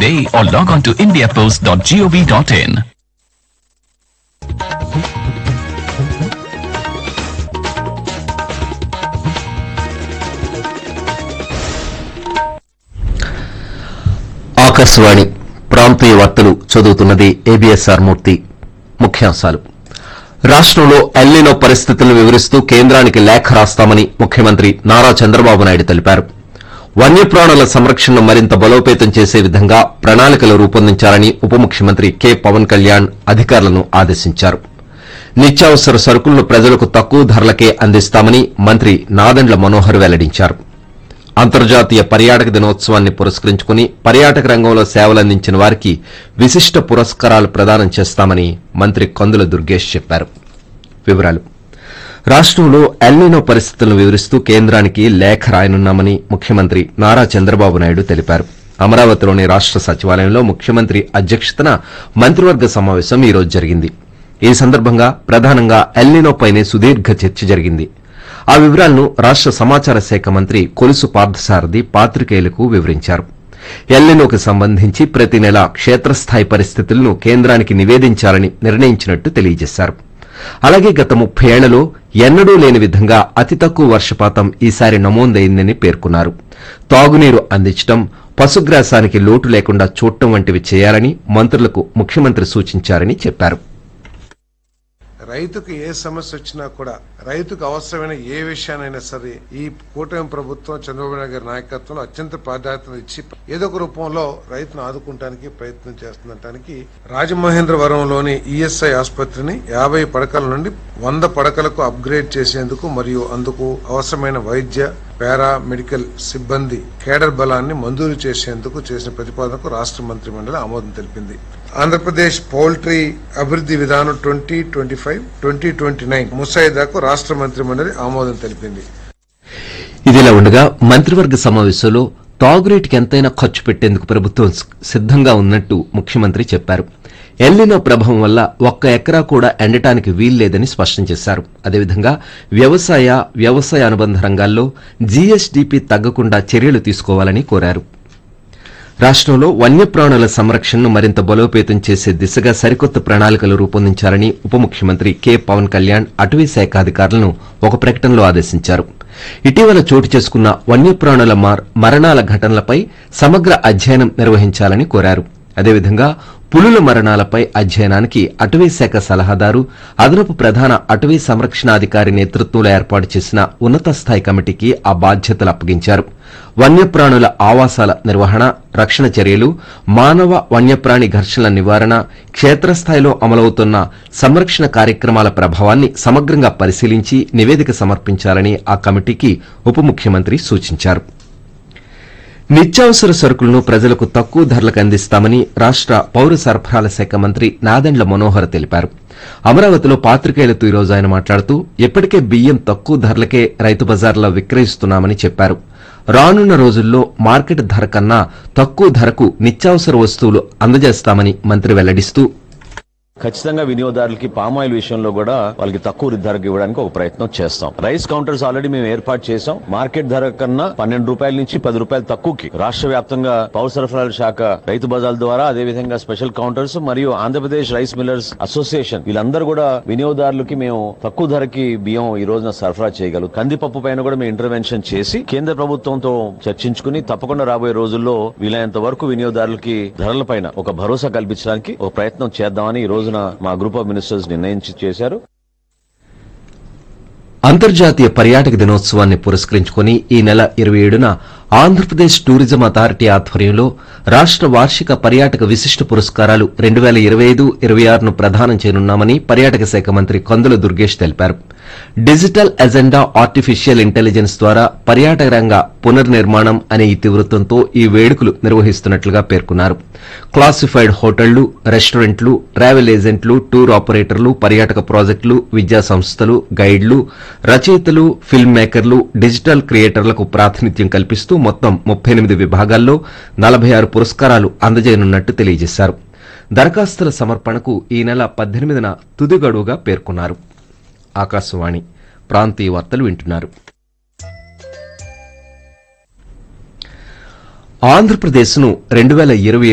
today or log on to indiapost.gov.in. Akashvani ప్రాంతీయ వార్తలు చదువుతున్నది ఏబిఎస్ఆర్ మూర్తి ముఖ్యాంశాలు రాష్ట్రంలో ఎల్నినో పరిస్థితులను వివరిస్తూ కేంద్రానికి లేఖ రాస్తామని ముఖ్యమంత్రి నారా చంద్రబాబు నాయుడు తెలిపారు వన్యప్రాణుల సంరక్షణను మరింత బలోపేతం చేసే విధంగా ప్రణాళికలు రూపొందించాలని ఉప ముఖ్యమంత్రి కె పవన్ కళ్యాణ్ అధికారులను ఆదేశించారు నిత్యావసర సరుకులను ప్రజలకు తక్కువ ధరలకే అందిస్తామని మంత్రి నాదెండ్ల మనోహర్ వెల్లడించారు అంతర్జాతీయ పర్యాటక దినోత్సవాన్ని పురస్కరించుకుని పర్యాటక రంగంలో సేవలందించిన వారికి విశిష్ట పురస్కారాలు ప్రదానం చేస్తామని మంత్రి కందుల దుర్గేష్ చెప్పారు వివరాలు రాష్ట్రంలో ఎల్నినో పరిస్థితులను వివరిస్తూ కేంద్రానికి లేఖ రాయనున్నామని ముఖ్యమంత్రి నారా చంద్రబాబు నాయుడు తెలిపారు అమరావతిలోని రాష్ట్ర సచివాలయంలో ముఖ్యమంత్రి అధ్యక్షతన మంత్రివర్గ సమావేశం ఈ రోజు జరిగింది ఈ సందర్భంగా ప్రధానంగా ఎల్నినోపైనే సుదీర్ఘ చర్చ జరిగింది ఆ వివరాలను రాష్ట్ర సమాచార శాఖ మంత్రి కొలుసు పార్థసారథి పాత్రికేయులకు వివరించారు ఎల్నినోకి సంబంధించి ప్రతి నెల క్షేత్రస్థాయి పరిస్థితులను కేంద్రానికి నివేదించాలని నిర్ణయించినట్టు తెలియజేశారు అలాగే గత ముప్పై ఏళ్లలో ఎన్నడూ లేని విధంగా అతి తక్కువ వర్షపాతం ఈసారి నమోదైందని పేర్కొన్నారు తాగునీరు అందించడం పశుగ్రాసానికి లోటు లేకుండా చూడటం వంటివి చేయాలని మంత్రులకు ముఖ్యమంత్రి సూచించారని చెప్పారు రైతుకు ఏ సమస్య వచ్చినా కూడా రైతుకు అవసరమైన ఏ విషయానైనా సరే ఈ కూటమి ప్రభుత్వం చంద్రబాబు నాయుడు గారి నాయకత్వంలో అత్యంత ప్రాధాన్యత ఇచ్చి ఏదో ఒక రూపంలో రైతును ఆదుకుంటానికి ప్రయత్నం చేస్తుండటానికి రాజమహేంద్రవరంలోని ఈఎస్ఐ ఆసుపత్రిని యాభై పడకల నుండి వంద పడకలకు అప్గ్రేడ్ చేసేందుకు మరియు అందుకు అవసరమైన వైద్య పారా మెడికల్ సిబ్బంది కేడర్ బలాన్ని మంజూరు చేసేందుకు చేసిన ప్రతిపాదనకు రాష్ట్ర మంత్రి మండలి ఆమోదం తెలిపింది ఆంధ్రప్రదేశ్ పౌల్ట్రీ అభివృద్ధి విధానం twenty twenty five twenty twenty nine ముసాయిదాకు రాష్ట్ర మంత్రి మండలి ఆమోదం తెలిపింది ఇదిలా ఉండగా మంత్రివర్గ సమావేశంలో తాగునీటికి ఎంతైనా ఖర్చు పెట్టేందుకు ప్రభుత్వం స్- సిద్ధంగా ఉన్నట్టు ముఖ్యమంత్రి చెప్పారు ఎల్లినో ప్రభావం వల్ల ఒక్క ఎకరా కూడా ఎండటానికి వీల్లేదని స్పష్టం చేశారు అదేవిధంగా వ్యవసాయ వ్యవసాయ అనుబంధ రంగాల్లో జీఎస్డీపీ తగ్గకుండా చర్యలు తీసుకోవాలని కోరారు రాష్ట్రంలో వన్యప్రాణుల సంరక్షణను మరింత బలోపేతం చేసే దిశగా సరికొత్త ప్రణాళికలు రూపొందించాలని ఉప ముఖ్యమంత్రి కె పవన్ కళ్యాణ్ అటవీ శాఖ అధికారులను ఒక ప్రకటనలో ఆదేశించారు ఇటీవల చోటు చేసుకున్న వన్యప్రాణుల మార్- మరణాల ఘటనలపై సమగ్ర అధ్యయనం నిర్వహించాలని కోరారు అదేవిధంగా పులుల మరణాలపై అధ్యయనానికి అటవీ శాఖ సలహాదారు అదనపు ప్రధాన అటవీ సంరక్షణాధికారి నేతృత్వంలో ఏర్పాటు చేసిన ఉన్నత స్థాయి కమిటీకి ఆ బాధ్యతలు అప్పగించారు వన్యప్రాణుల ఆవాసాల నిర్వహణ రక్షణ చర్యలు మానవ వన్యప్రాణి ఘర్షణల నివారణ క్షేత్రస్థాయిలో అమలవుతున్న సంరక్షణ కార్యక్రమాల ప్రభావాన్ని సమగ్రంగా పరిశీలించి నివేదిక సమర్పించాలని ఆ కమిటీకి ఉప ముఖ్యమంత్రి సూచించారు నిత్యావసర సరుకులను ప్రజలకు తక్కువ ధరలకు అందిస్తామని రాష్ట్ర పౌర సరఫరాల శాఖ మంత్రి నాదెండ్ల మనోహర్ తెలిపారు అమరావతిలో పాత్రికేయులతో ఈరోజు ఆయన మాట్లాడుతూ ఇప్పటికే బియ్యం తక్కువ ధరలకే రైతు బజార్లో విక్రయిస్తున్నామని చెప్పారు రానున్న రోజుల్లో మార్కెట్ ధర కన్నా తక్కువ ధరకు నిత్యావసర వస్తువులు అందజేస్తామని మంత్రి వెల్లడిస్తూ ఖచ్చితంగా వినియోగదారులకి పామాయిల్ విషయంలో కూడా వాళ్ళకి తక్కువ ధరకు ఇవ్వడానికి ఒక ప్రయత్నం చేస్తాం రైస్ కౌంటర్స్ ఆల్రెడీ మేము ఏర్పాటు చేసాం మార్కెట్ ధర కన్నా పన్నెండు రూపాయల నుంచి పది రూపాయలు తక్కువకి రాష్ట్ర వ్యాప్తంగా పౌర సరఫరాల శాఖ రైతు బజార్ల ద్వారా అదేవిధంగా స్పెషల్ కౌంటర్స్ మరియు ఆంధ్రప్రదేశ్ రైస్ మిల్లర్స్ అసోసియేషన్ వీళ్ళందరూ కూడా వినియోగదారులకి మేము తక్కువ ధరకి బియ్యం ఈ రోజున సరఫరా చేయగలం కందిపప్పు పైన కూడా మేము ఇంటర్వెన్షన్ చేసి కేంద్ర ప్రభుత్వంతో చర్చించుకుని తప్పకుండా రాబోయే రోజుల్లో వీలైనంత వరకు వినియోగదారులకి ధరల పైన ఒక భరోసా కల్పించడానికి ఒక ప్రయత్నం చేద్దామని ఈ రోజున మా గ్రూప్ ఆఫ్ మినిస్టర్స్ నిర్ణయించి చేశారు అంతర్జాతీయ పర్యాటక దినోత్సవాన్ని పురస్కరించుకుని ఈ నెల ఇరవై ఏడున ఆంధ్రప్రదేశ్ టూరిజం అథారిటీ ఆధ్వర్యంలో రాష్ట్ర వార్షిక పర్యాటక విశిష్ట పురస్కారాలు రెండు వేల ఇరవై ఐదు ఇరవై ఆరును ప్రదానం చేయనున్నామని పర్యాటక శాఖ మంత్రి కందుల దుర్గేష్ తెలిపారు డిజిటల్ ఎజెండా ఆర్టిఫిషియల్ ఇంటెలిజెన్స్ ద్వారా పర్యాటక రంగ పునర్నిర్మాణం అనే ఇతివృత్తంతో ఈ వేడుకలు నిర్వహిస్తున్నట్లుగా పేర్కొన్నారు క్లాసిఫైడ్ హోటళ్లు రెస్టారెంట్లు ట్రావెల్ ఏజెంట్లు టూర్ ఆపరేటర్లు పర్యాటక ప్రాజెక్టులు విద్యా సంస్థలు గైడ్లు రచయితలు ఫిల్మ్ మేకర్లు డిజిటల్ క్రియేటర్లకు ప్రాతినిధ్యం కల్పిస్తూ మొత్తం ముప్పై ఎనిమిది విభాగాల్లో నలభై ఆరు పురస్కారాలు అందజేయనున్నట్టు తెలియజేశారు దరఖాస్తుల సమర్పణకు ఈ నెల పద్దెనిమిదిన తుది గడువుగా పేర్కొన్నారు ఆకాశవాణి ప్రాంతీయ వార్తలు వింటున్నారు ఆంధ్రప్రదేశ్ను రెండు వేల ఇరవై